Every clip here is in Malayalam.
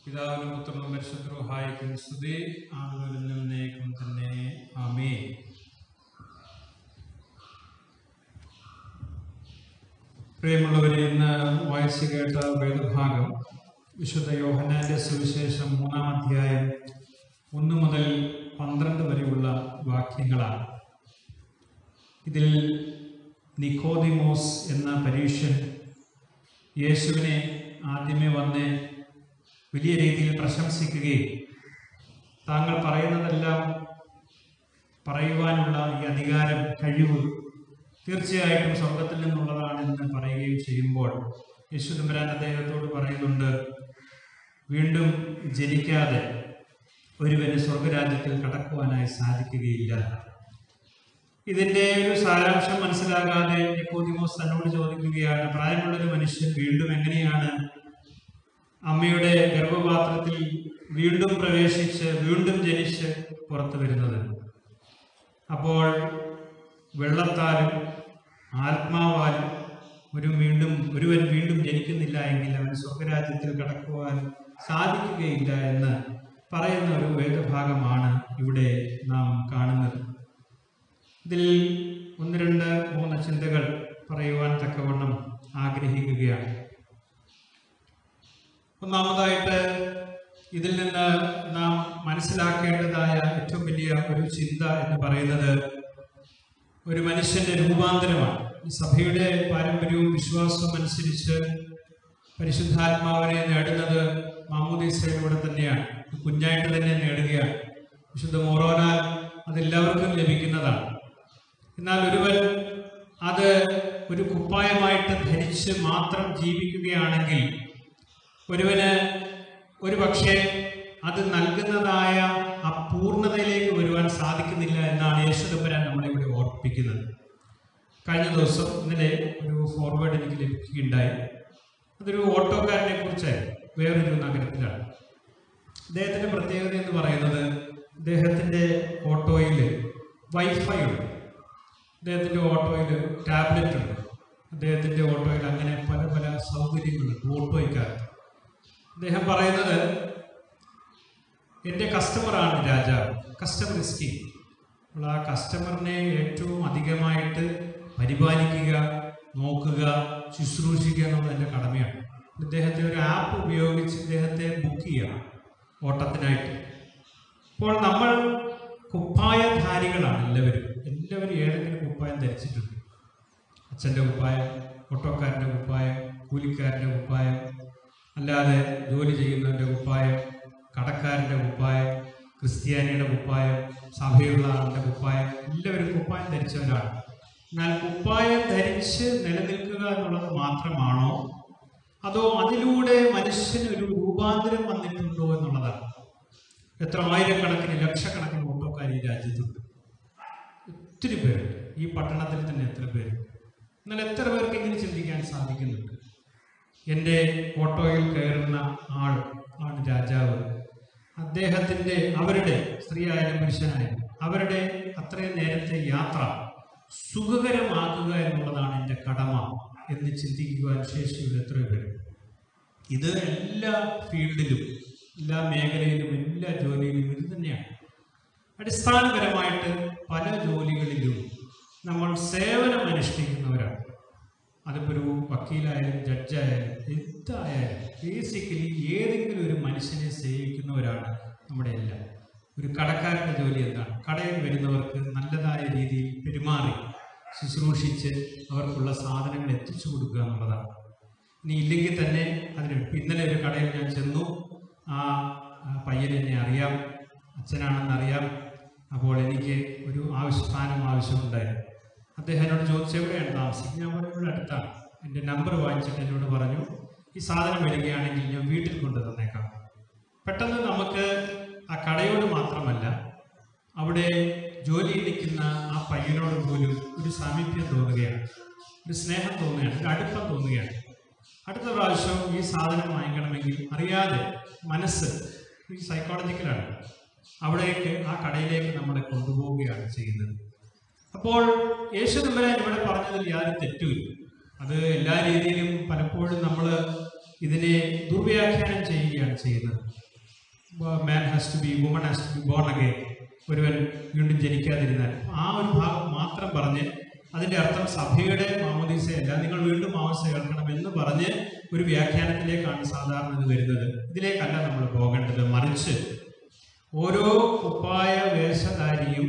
പിതാവിനും പുത്രനും പരിശുദ്ധഹായിക്കും സ്തുതി ആളുകളിൽ നിന്നേക്കും തന്നെ ആമേ പ്രിയമുള്ളവരെ ഇന്ന് വായിച്ചു കേട്ട വേദഭാഗം വിശുദ്ധ യോഹന്നാന്റെ സുവിശേഷം മൂന്നാം അധ്യായം ഒന്ന് മുതൽ പന്ത്രണ്ട് വരെയുള്ള വാക്യങ്ങളാണ് ഇതിൽ നിക്കോദിമോസ് എന്ന പരീക്ഷൻ യേശുവിനെ ആദ്യമേ വന്ന് വലിയ രീതിയിൽ പ്രശംസിക്കുകയും താങ്കൾ പറയുന്നതെല്ലാം പറയുവാനുള്ള ഈ അധികാരം കഴിവ് തീർച്ചയായിട്ടും സ്വർഗത്തിൽ നിന്നുള്ളതാണെന്ന് പറയുകയും ചെയ്യുമ്പോൾ യേശു തമ്പുരാൻ അദ്ദേഹത്തോട് പറയുന്നുണ്ട് വീണ്ടും ജനിക്കാതെ ഒരുവന് സ്വർഗരാജ്യത്തിൽ കടക്കുവാനായി സാധിക്കുകയില്ല ഇതിന്റെ ഒരു സാരാംശം മനസ്സിലാകാതെ നിക്കോദിമോസ് തന്നോട് ചോദിക്കുകയാണ് പ്രായമുള്ളൊരു മനുഷ്യൻ വീണ്ടും എങ്ങനെയാണ് അമ്മയുടെ ഗർഭപാത്രത്തിൽ വീണ്ടും പ്രവേശിച്ച് വീണ്ടും ജനിച്ച് പുറത്തു വരുന്നത് അപ്പോൾ വെള്ളത്താലും ആത്മാവാലും ഒരു വീണ്ടും ഒരുവൻ വീണ്ടും ജനിക്കുന്നില്ല എങ്കിൽ അവൻ സ്വർഗരാജ്യത്തിൽ കടക്കുവാൻ സാധിക്കുകയില്ല എന്ന് പറയുന്ന ഒരു വേദഭാഗമാണ് ഇവിടെ നാം കാണുന്നത് ഇതിൽ ഒന്ന് രണ്ട് മൂന്ന് ചിന്തകൾ പറയുവാൻ തക്കവണ്ണം ആഗ്രഹിക്കുകയാണ് ഒന്നാമതായിട്ട് ഇതിൽ നിന്ന് നാം മനസ്സിലാക്കേണ്ടതായ ഏറ്റവും വലിയ ഒരു ചിന്ത എന്ന് പറയുന്നത് ഒരു മനുഷ്യന്റെ രൂപാന്തരമാണ് ഈ സഭയുടെ പാരമ്പര്യവും വിശ്വാസവും അനുസരിച്ച് പരിശുദ്ധാത്മാവിനെ നേടുന്നത് മാമോദീസയിലൂടെ തന്നെയാണ് കുഞ്ഞായിട്ട് തന്നെ നേടുകയാണ് വിശുദ്ധ മോറോനാൽ അതെല്ലാവർക്കും ലഭിക്കുന്നതാണ് എന്നാൽ ഒരുവൻ അത് ഒരു കുപ്പായമായിട്ട് ധരിച്ച് മാത്രം ജീവിക്കുകയാണെങ്കിൽ ഒരുവന് ഒരു പക്ഷേ അത് നൽകുന്നതായ ആ പൂർണ്ണതയിലേക്ക് വരുവാൻ സാധിക്കുന്നില്ല എന്നാണ് യേശുദമ്പരാൻ നമ്മളെ ഇവിടെ ഓർപ്പിക്കുന്നത് കഴിഞ്ഞ ദിവസം ഇന്നലെ ഒരു ഫോർവേഡ് എനിക്ക് ലഭിക്കുകയുണ്ടായി അതൊരു ഓട്ടോക്കാരനെ കുറിച്ചായിരുന്നു വേറൊരു നഗരത്തിലാണ് അദ്ദേഹത്തിന്റെ പ്രത്യേകത എന്ന് പറയുന്നത് അദ്ദേഹത്തിന്റെ ഓട്ടോയിൽ വൈഫൈ ഉണ്ട് അദ്ദേഹത്തിന്റെ ഓട്ടോയിൽ ടാബ്ലറ്റ് ഉണ്ട് അദ്ദേഹത്തിന്റെ ഓട്ടോയിൽ അങ്ങനെ പല പല സൗകര്യങ്ങളുണ്ട് ഓട്ടോയ്ക്കകത്ത് അദ്ദേഹം പറയുന്നത് എൻ്റെ കസ്റ്റമറാണ് രാജാവ് കസ്റ്റമർ സ്കീം അപ്പോൾ ആ കസ്റ്റമറിനെ ഏറ്റവും അധികമായിട്ട് പരിപാലിക്കുക നോക്കുക ശുശ്രൂഷിക്കുക എന്നുള്ളത് എൻ്റെ കടമയാണ് ഇദ്ദേഹത്തെ ഒരു ആപ്പ് ഉപയോഗിച്ച് ഇദ്ദേഹത്തെ ബുക്ക് ചെയ്യണം ഓട്ടത്തിനായിട്ട് അപ്പോൾ നമ്മൾ കുപ്പായധാരികളാണ് എല്ലാവരും എല്ലാവരും ഏതെങ്കിലും കുപ്പായം ധരിച്ചിട്ടുണ്ട് അച്ഛൻ്റെ കുപ്പായം ഓട്ടോക്കാരൻ്റെ കുപ്പായം കൂലിക്കാരൻ്റെ കുപ്പായം അല്ലാതെ ജോലി ചെയ്യുന്നവൻ്റെ കുപ്പായം കടക്കാരൻ്റെ കുപ്പായം ക്രിസ്ത്യാനിയുടെ കുപ്പായം സഭയുള്ള ആളുടെ കുപ്പായം എല്ലാവരും കുപ്പായം ധരിച്ചവരാണ് എന്നാൽ കുപ്പായം ധരിച്ച് നിലനിൽക്കുക എന്നുള്ളത് മാത്രമാണോ അതോ അതിലൂടെ മനുഷ്യന് ഒരു രൂപാന്തരം വന്നിട്ടുണ്ടോ എന്നുള്ളതാണ് എത്ര ആയിരക്കണക്കിന് ലക്ഷക്കണക്കിന് ഓട്ടോക്കാർ ഈ രാജ്യത്തുണ്ട് ഒത്തിരി പേരുണ്ട് ഈ പട്ടണത്തിൽ തന്നെ എത്ര പേര് എന്നാൽ എത്ര പേർക്ക് ഇങ്ങനെ ചിന്തിക്കാൻ സാധിക്കുന്നുണ്ട് എൻ്റെ ഓട്ടോയിൽ കയറുന്ന ആൾ ആണ് രാജാവ് അദ്ദേഹത്തിൻ്റെ അവരുടെ സ്ത്രീയായാലും പുരുഷനായാലും അവരുടെ അത്രയും നേരത്തെ യാത്ര സുഖകരമാക്കുക എന്നുള്ളതാണ് എൻ്റെ കടമ എന്ന് ചിന്തിക്കുവാൻ ശേഷിയുള്ള എത്രയോ പേര് ഇത് എല്ലാ ഫീൽഡിലും എല്ലാ മേഖലയിലും എല്ലാ ജോലിയിലും ഇത് തന്നെയാണ് അടിസ്ഥാനപരമായിട്ട് പല ജോലികളിലും നമ്മൾ സേവനം അനുഷ്ഠിക്കുന്നവരാണ് അതിപ്പോൾ ഒരു വക്കീലായാലും ജഡ്ജായാലും എന്തായാലും ബേസിക്കലി ഏതെങ്കിലും ഒരു മനുഷ്യനെ സേവിക്കുന്നവരാണ് നമ്മുടെ എല്ലാം ഒരു കടക്കാരൻ്റെ ജോലി എന്താണ് കടയിൽ വരുന്നവർക്ക് നല്ലതായ രീതിയിൽ പെരുമാറി ശുശ്രൂഷിച്ച് അവർക്കുള്ള സാധനങ്ങൾ എത്തിച്ചു കൊടുക്കുക എന്നുള്ളതാണ് ഇനി ഇല്ലെങ്കിൽ തന്നെ അതിന് ഇന്നലെ ഒരു കടയിൽ ഞാൻ ചെന്നു ആ ആ പയ്യൻ എന്നെ അറിയാം അച്ഛനാണെന്ന് അറിയാം അപ്പോൾ എനിക്ക് ഒരു ആവശ്യ സ്ഥാനം ആവശ്യമുണ്ടായിരുന്നു അദ്ദേഹം എന്നോട് ചോദിച്ചു എവിടെയാണ് താമസിക്കുന്നത് ഞാൻ പറഞ്ഞു ഇവിടെ അടുത്താണ് എൻ്റെ നമ്പർ വാങ്ങിച്ചിട്ട് എന്നോട് പറഞ്ഞു ഈ സാധനം വരികയാണെങ്കിൽ ഞാൻ വീട്ടിൽ കൊണ്ടു തന്നേക്കാം പെട്ടെന്ന് നമുക്ക് ആ കടയോട് മാത്രമല്ല അവിടെ ജോലിയിൽ നിൽക്കുന്ന ആ പയ്യനോട് പോലും ഒരു സാമീപ്യം തോന്നുകയാണ് ഒരു സ്നേഹം തോന്നുകയാണ് ഒരു അടുപ്പം തോന്നുകയാണ് അടുത്ത പ്രാവശ്യം ഈ സാധനം വാങ്ങിക്കണമെങ്കിൽ അറിയാതെ മനസ്സ് ഈ സൈക്കോളജിക്കലാണ് അവിടേക്ക് ആ കടയിലേക്ക് നമ്മളെ കൊണ്ടുപോവുകയാണ് ചെയ്യുന്നത് അപ്പോൾ യേശു തമ്പുരാൻ ഇവിടെ പറഞ്ഞതിൽ യാതൊരു തെറ്റുമില്ല അത് എല്ലാ രീതിയിലും പലപ്പോഴും നമ്മൾ ഇതിനെ ദുർവ്യാഖ്യാനം ചെയ്യുകയും വേണ്ടിയാണ് ചെയ്യുന്നത് man has to be woman has to be born again ഒരുവൻ വീണ്ടും ജനിക്കാതിരുന്നാൽ ആ ഒരു ഭാഗം മാത്രം പറഞ്ഞ് അതിന്റെ അർത്ഥം സഭയുടെ മാമോദീസയല്ല നിങ്ങൾ വീണ്ടും മാമോദീസ കേൾക്കണം എന്ന് പറഞ്ഞ് ഒരു വ്യാഖ്യാനത്തിലേക്കാണ് സാധാരണ ഇത് വരുന്നത് ഇതിലേക്കല്ല നമ്മൾ പോകേണ്ടത് മറിച്ച് ഓരോ കുപ്പായ വേഷധാരിയും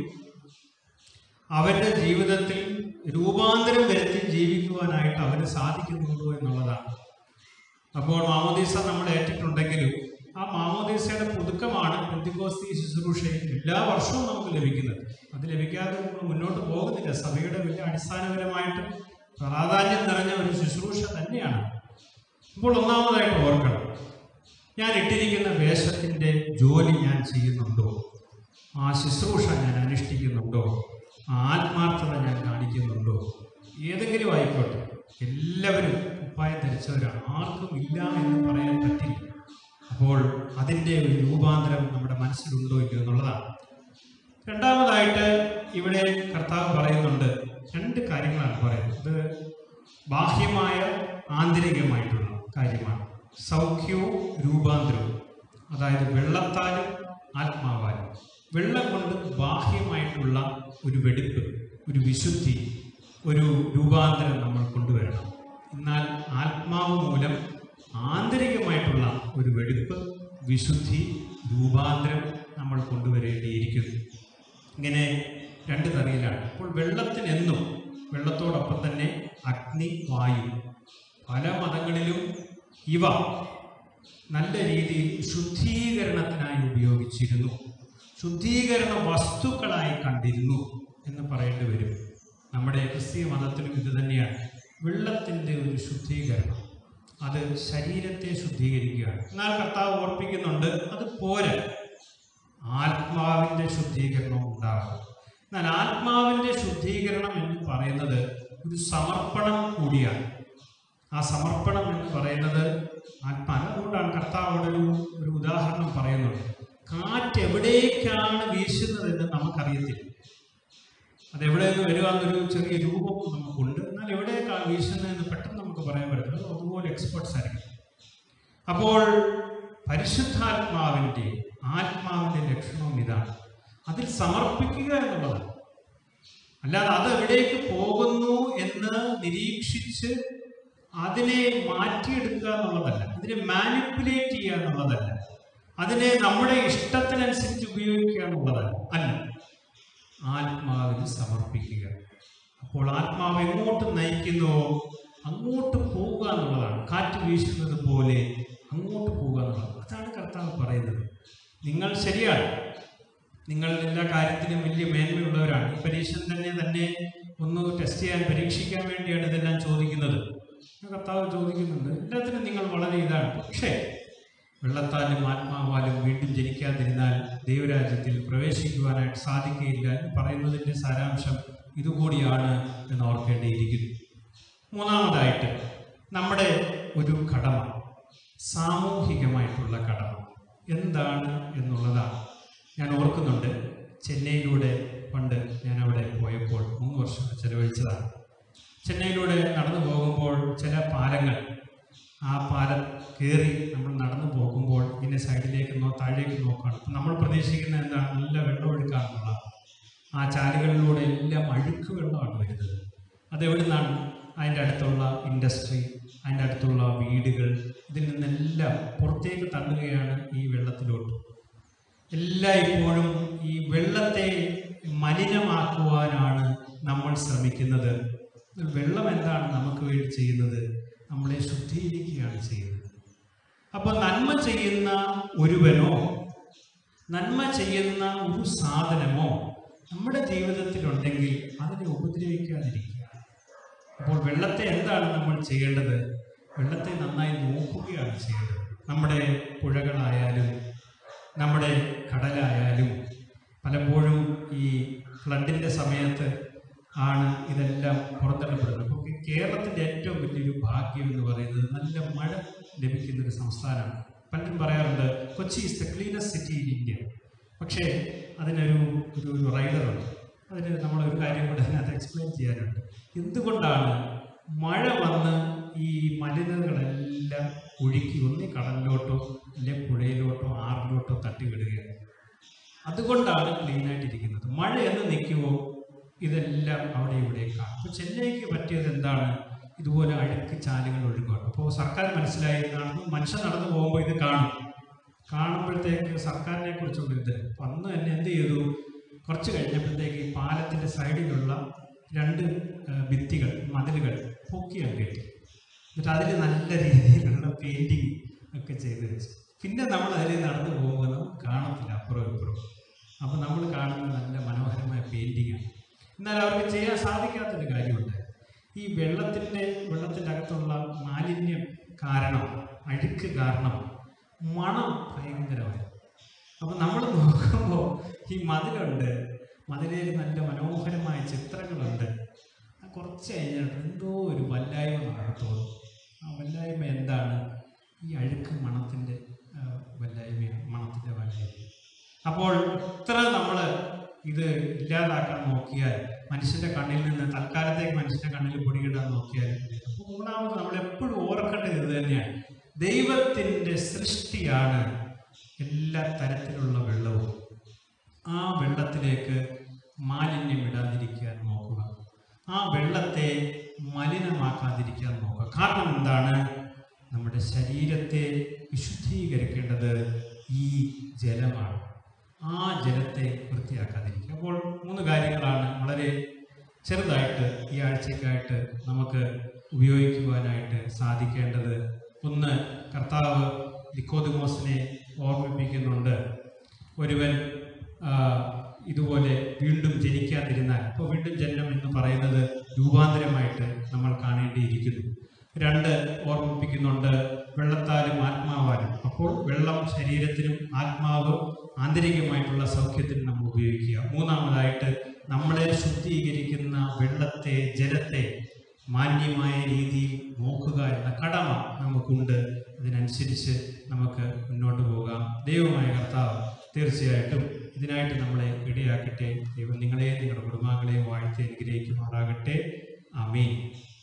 അവന്റെ ജീവിതത്തിൽ രൂപാന്തരം വരുത്തി ജീവിക്കുവാനായിട്ട് അവന് സാധിക്കുന്നുണ്ടോ എന്നുള്ളതാണ് അപ്പോൾ മാമോദീസ നമ്മൾ ഏറ്റിട്ടുണ്ടെങ്കിലും ആ മാമോദീസയുടെ പുതുക്കമാണ് പെന്തിക്കോസ്തി ശുശ്രൂഷയിൽ എല്ലാ വർഷവും നമുക്ക് ലഭിക്കുന്നത് അത് ലഭിക്കാതെ നമ്മൾ മുന്നോട്ട് പോകുന്നില്ല സഭയുടെ വലിയ അടിസ്ഥാനപരമായിട്ട് പ്രാധാന്യം നിറഞ്ഞ ഒരു ശുശ്രൂഷ തന്നെയാണ് അപ്പോൾ ഒന്നാമതായിട്ട് ഓർക്കണം ഞാൻ ഇട്ടിരിക്കുന്ന വേഷത്തിൻ്റെ ജോലി ഞാൻ ചെയ്യുന്നുണ്ടോ ആ ശുശ്രൂഷ ഞാൻ അനുഷ്ഠിക്കുന്നുണ്ടോ ആ ആത്മാർത്ഥത ഞാൻ കാണിക്കുന്നുണ്ടോ ഏതെങ്കിലും ആയിക്കോട്ടെ എല്ലാവരും കുപ്പായം ധരിച്ചവരാണ് ആർക്കും ഇല്ല എന്ന് പറയാൻ പറ്റില്ല അപ്പോൾ അതിൻ്റെ ഒരു രൂപാന്തരം നമ്മുടെ മനസ്സിലുണ്ടോ ഇല്ലയോ എന്നുള്ളതാണ് രണ്ടാമതായിട്ട് ഇവിടെ കർത്താവ് പറയുന്നുണ്ട് രണ്ട് കാര്യങ്ങളാണ് പറയുന്നത് ഇത് ബാഹ്യമായ ആന്തരികമായിട്ടുള്ള കാര്യമാണ് സൗഖ്യവും രൂപാന്തരവും അതായത് വെള്ളത്താലും ആത്മാവാലും വെള്ളം കൊണ്ട് ബാഹ്യമായിട്ടുള്ള ഒരു വെടിപ്പ് ഒരു വിശുദ്ധി ഒരു രൂപാന്തരം നമ്മൾ കൊണ്ടുവരണം എന്നാൽ ആത്മാവ് മൂലം ആന്തരികമായിട്ടുള്ള ഒരു വെടിപ്പ് വിശുദ്ധി രൂപാന്തരം നമ്മൾ കൊണ്ടുവരേണ്ടിയിരിക്കുന്നു ഇങ്ങനെ രണ്ട് തറിയിലാണ് അപ്പോൾ വെള്ളത്തിനെന്നും വെള്ളത്തോടൊപ്പം തന്നെ അഗ്നി വായു പല മതങ്ങളിലും ഇവ നല്ല രീതിയിൽ ശുദ്ധീകരണത്തിനായി ഉപയോഗിച്ചിരുന്നു ശുദ്ധീകരണ വസ്തുക്കളായി കണ്ടിരുന്നു എന്ന് പറയേണ്ടി വരും നമ്മുടെ ക്രിസ്തീയ മതത്തിലും ഇത് തന്നെയാണ് വെള്ളത്തിൻ്റെ ഒരു ശുദ്ധീകരണം അത് ശരീരത്തെ ശുദ്ധീകരിക്കുകയാണ് എന്നാൽ കർത്താവ് ഓർപ്പിക്കുന്നുണ്ട് അത് പോരാ ആത്മാവിൻ്റെ ശുദ്ധീകരണം ഉണ്ടാകും എന്നാൽ ആത്മാവിൻ്റെ ശുദ്ധീകരണം എന്ന് പറയുന്നത് ഒരു സമർപ്പണം കൂടിയാണ് ആ സമർപ്പണം എന്ന് പറയുന്നത് ആത്മാ അതുകൊണ്ടാണ് കർത്താവോട് ഒരു ഒരു ഉദാഹരണം പറയുന്നത് കാറ്റ് എവിടേക്കാണ് വീശുന്നതെന്ന് നമുക്കറിയത്തില്ല അത് എവിടെ നിന്ന് വരിക എന്നൊരു ചെറിയ രൂപം നമുക്കുണ്ട് എന്നാൽ എവിടേക്കാണ് വീശുന്നതെന്ന് പെട്ടെന്ന് നമുക്ക് പറയാൻ പറ്റില്ല അതുപോലെ എക്സ്പേർട്സ് ആയിരിക്കും അപ്പോൾ പരിശുദ്ധാത്മാവിൻ്റെ ആത്മാവിൻ്റെ ലക്ഷണവും ഇതാണ് അതിൽ സമർപ്പിക്കുക എന്നുള്ളതാണ് അല്ലാതെ അത് എവിടേക്ക് പോകുന്നു എന്ന് നിരീക്ഷിച്ച് അതിനെ മാറ്റിയെടുക്കുക എന്നുള്ളതല്ല അതിനെ മാനിപ്പുലേറ്റ് ചെയ്യുക എന്നുള്ളതല്ല അതിനെ നമ്മുടെ ഇഷ്ടത്തിനനുസരിച്ച് ഉപയോഗിക്കുക എന്നുള്ളതല്ല അല്ല ആത്മാവിന് സമർപ്പിക്കുക അപ്പോൾ ആത്മാവ് എങ്ങോട്ട് നയിക്കുന്നുവോ അങ്ങോട്ട് പോവുക എന്നുള്ളതാണ് കാറ്റ് വീശുന്നത് പോലെ അങ്ങോട്ട് പോവുക എന്നുള്ളത് അതാണ് കർത്താവ് പറയുന്നത് നിങ്ങൾ ശരിയാണ് നിങ്ങൾ എല്ലാ കാര്യത്തിലും വലിയ മേന്മയുള്ളവരാണ് ഈ പരീക്ഷ തന്നെ തന്നെ ഒന്ന് ടെസ്റ്റ് ചെയ്യാൻ പരീക്ഷിക്കാൻ വേണ്ടിയാണ് ഇതെല്ലാം ചോദിക്കുന്നത് കർത്താവ് ചോദിക്കുന്നുണ്ട് എല്ലാത്തിനും നിങ്ങൾ വളരെ ഇതാണ് പക്ഷേ വെള്ളത്താലും ആത്മാവാലും വീണ്ടും ജനിക്കാതിരുന്നാൽ ദൈവരാജ്യത്തിൽ പ്രവേശിക്കുവാനായിട്ട് സാധിക്കുകയില്ല എന്ന് പറയുന്നതിൻ്റെ സാരാംശം ഇതുകൂടിയാണ് എന്ന് ഓർക്കേണ്ടിയിരിക്കുന്നു മൂന്നാമതായിട്ട് നമ്മുടെ ഒരു കടമ സാമൂഹികമായിട്ടുള്ള കടമ എന്താണ് എന്നുള്ളതാണ് ഞാൻ ഓർക്കുന്നുണ്ട് ചെന്നൈയിലൂടെ പണ്ട് ഞാൻ അവിടെ പോയപ്പോൾ മൂന്ന് വർഷം ചെലവഴിച്ചതാണ് ചെന്നൈയിലൂടെ നടന്നു പോകുമ്പോൾ ചില പാലങ്ങൾ ആ പാലം കയറി നമ്മൾ നടന്നു പോകുമ്പോൾ ഇതിൻ്റെ സൈഡിലേക്ക് നോ താഴേക്ക് നോക്കുകയാണ് അപ്പം നമ്മൾ പ്രതീക്ഷിക്കുന്ന എന്താണ് നല്ല വെള്ളമൊഴുക്കാണെന്നുള്ള ആ ചാലുകളിലൂടെ എല്ലാം അഴുക്ക് വെള്ളമാണ് വരുന്നത് അതെവിടെ നിന്നാണ് അതിൻ്റെ അടുത്തുള്ള ഇൻഡസ്ട്രി അതിൻ്റെ അടുത്തുള്ള വീടുകൾ ഇതിൽ നിന്നെല്ലാം പുറത്തേക്ക് തള്ളുകയാണ് ഈ വെള്ളത്തിലോട്ട് എല്ലായ്പ്പോഴും ഈ വെള്ളത്തെ മലിനമാക്കുവാനാണ് നമ്മൾ ശ്രമിക്കുന്നത് വെള്ളം എന്താണ് നമുക്ക് വേണ്ടി ചെയ്യുന്നത് നമ്മളെ ശുദ്ധീകരിക്കുകയാണ് ചെയ്യുന്നത് അപ്പോൾ നന്മ ചെയ്യുന്ന ഒരുവനോ നന്മ ചെയ്യുന്ന ഒരു സാധനമോ നമ്മുടെ ജീവിതത്തിലുണ്ടെങ്കിൽ അതിനെ ഉപദ്രവിക്കാതിരിക്കുക അപ്പോൾ വെള്ളത്തെ എന്താണ് നമ്മൾ ചെയ്യേണ്ടത് വെള്ളത്തെ നന്നായി നോക്കുകയാണ് ചെയ്യേണ്ടത് നമ്മുടെ പുഴകളായാലും നമ്മുടെ കടലായാലും പലപ്പോഴും ഈ ഫ്ലഡിൻ്റെ സമയത്ത് ആണ് ഇതെല്ലാം പുറത്തള്ളപ്പെടുന്നത് അപ്പോൾ കേരളത്തിൻ്റെ ഏറ്റവും വലിയൊരു ഭാഗ്യം എന്ന് പറയുന്നത് നല്ല മഴ ലഭിക്കുന്ന ഒരു സംസ്ഥാനമാണ് പലരും പറയാറുണ്ട് Kochi is the cleanest city in India പക്ഷേ അതിനൊരു ഒരു ഒരു റൈഡറുണ്ട് അതിന് നമ്മളൊരു കാര്യം കൂടെ അതിനകത്ത് എക്സ്പ്ലെയിൻ ചെയ്യാനുണ്ട് എന്തുകൊണ്ടാണ് മഴ വന്ന് ഈ മലിനതകളെല്ലാം ഒഴുക്കി ഒന്നി കടലിലോട്ടോ അല്ലെ പുഴയിലോട്ടോ ആറിലോട്ടോ തട്ടിവിടുകയാണ് അതുകൊണ്ടാണ് ക്ലീൻ ആയിട്ടിരിക്കുന്നത് മഴ എന്ന് നിൽക്കുമ്പോൾ ഇതെല്ലാം അവിടെ ഇവിടെ കാണും അപ്പോൾ ചെന്നൈക്ക് പറ്റിയത് എന്താണ് ഇതുപോലെ അഴുക്ക് ചാലുകൾ ഒഴുകുകയാണ് അപ്പോൾ സർക്കാർ മനസ്സിലായി നടന്ന് മനുഷ്യൻ നടന്നു പോകുമ്പോൾ ഇത് കാണും കാണുമ്പോഴത്തേക്ക് സർക്കാരിനെ കുറിച്ചുള്ള ഇത് അപ്പം അന്ന് തന്നെ എന്ത് ചെയ്തു കുറച്ച് കഴിഞ്ഞപ്പോഴത്തേക്ക് ഈ പാലത്തിൻ്റെ സൈഡിലുള്ള രണ്ട് ആ, ഭിത്തികൾ മതിലുകൾ പൊക്കിയാണ് കെട്ടി എന്നിട്ട് അതിൽ നല്ല രീതിയിലുള്ള പെയിൻറ്റിങ് ഒക്കെ ചെയ്ത് വെച്ചു പിന്നെ നമ്മൾ അതിൽ നടന്നു പോകുമ്പോൾ നമുക്ക് കാണത്തില്ല അപ്പുറം ഇപ്പുറം അപ്പോൾ നമ്മൾ കാണുന്ന നല്ല മനോഹരമായ പെയിൻറ്റിങ്ങാണ് എന്നാൽ അവർക്ക് ചെയ്യാൻ സാധിക്കാത്തൊരു കാര്യമുണ്ട് ഈ വെള്ളത്തിൻ്റെ വെള്ളത്തിൻ്റെ അകത്തുള്ള മാലിന്യം കാരണം അഴുക്ക് കാരണം മണം ഭയങ്കരമായി അപ്പം നമ്മൾ നോക്കുമ്പോൾ ഈ മതിലുണ്ട് മതിലയിൽ നല്ല മനോഹരമായ ചിത്രങ്ങളുണ്ട് ആ കുറച്ച് കഴിഞ്ഞിട്ട് എന്തോ ഒരു വല്ലായ്മ നമുക്ക് തോന്നും ആ വല്ലായ്മ എന്താണ് ഈ അഴുക്ക് മണത്തിൻ്റെ ആ, വല്ലായ്മയാണ് മണത്തിൻ്റെ വല്ലായ്മ അപ്പോൾ എത്ര നമ്മൾ ഇത് ഇല്ലാതാക്കാൻ നോക്കിയാൽ മനുഷ്യന്റെ കണ്ണിൽ നിന്ന് തൽക്കാലത്തേക്ക് മനുഷ്യന്റെ കണ്ണിൽ പൊടിയിടാൻ നോക്കിയാൽ അപ്പോൾ മൂന്നാമത് നമ്മൾ എപ്പോഴും ഓർക്കേണ്ടത് ഇത് തന്നെയാണ് ദൈവത്തിൻ്റെ സൃഷ്ടിയാണ് എല്ലാ തരത്തിലുള്ള വെള്ളവും ആ വെള്ളത്തിലേക്ക് മാലിന്യം ഇടാതിരിക്കാൻ നോക്കുക ആ വെള്ളത്തെ മലിനമാക്കാതിരിക്കാൻ നോക്കുക കാരണം എന്താണ് നമ്മുടെ ശരീരത്തെ വിശുദ്ധീകരിക്കേണ്ടത് ഈ ജലമാണ് ആ ജലത്തെ വൃത്തിയാക്കാതിരിക്കുക അപ്പോൾ മൂന്ന് കാര്യങ്ങളാണ് വളരെ ചെറുതായിട്ട് ഈ ആഴ്ചക്കായിട്ട് നമുക്ക് ഉപയോഗിക്കുവാനായിട്ട് സാധിക്കേണ്ടത് ഒന്ന് കർത്താവ് നിക്കോദിമോസിനെ ഓർമ്മിപ്പിക്കുന്നുണ്ട് ഒരുവൻ ആ, ഇതുപോലെ വീണ്ടും ജനിക്കാതിരുന്നാൽ അപ്പോൾ വീണ്ടും ജനനം എന്ന് പറയുന്നത് രൂപാന്തരമായിട്ട് നമ്മൾ കാണേണ്ടിയിരിക്കുന്നു രണ്ട് ഓർമ്മിപ്പിക്കുന്നുണ്ട് വെള്ളത്താലും ആത്മാവാലും അപ്പോൾ വെള്ളം ശരീരത്തിനും ആത്മാവ് ആന്തരികമായിട്ടുള്ള സൗഖ്യത്തിനും നമ്മൾ ഉപയോഗിക്കുക മൂന്നാമതായിട്ട് നമ്മളെ ശുദ്ധീകരിക്കുന്ന വെള്ളത്തെ ജലത്തെ മാന്യമായ രീതിയിൽ നോക്കുക എന്ന കടമ നമുക്കുണ്ട് അതിനനുസരിച്ച് നമുക്ക് മുന്നോട്ട് പോകാം ദൈവമായ കർത്താവ് തീർച്ചയായിട്ടും ഇതിനായിട്ട് നമ്മളെ ഇടയാക്കട്ടെ ദൈവം നിങ്ങളെയും നിങ്ങളുടെ കുടുംബാംഗങ്ങളെയും വാഴ്ത്തി അനുഗ്രഹിക്കുമാറാകട്ടെ ആമീൻ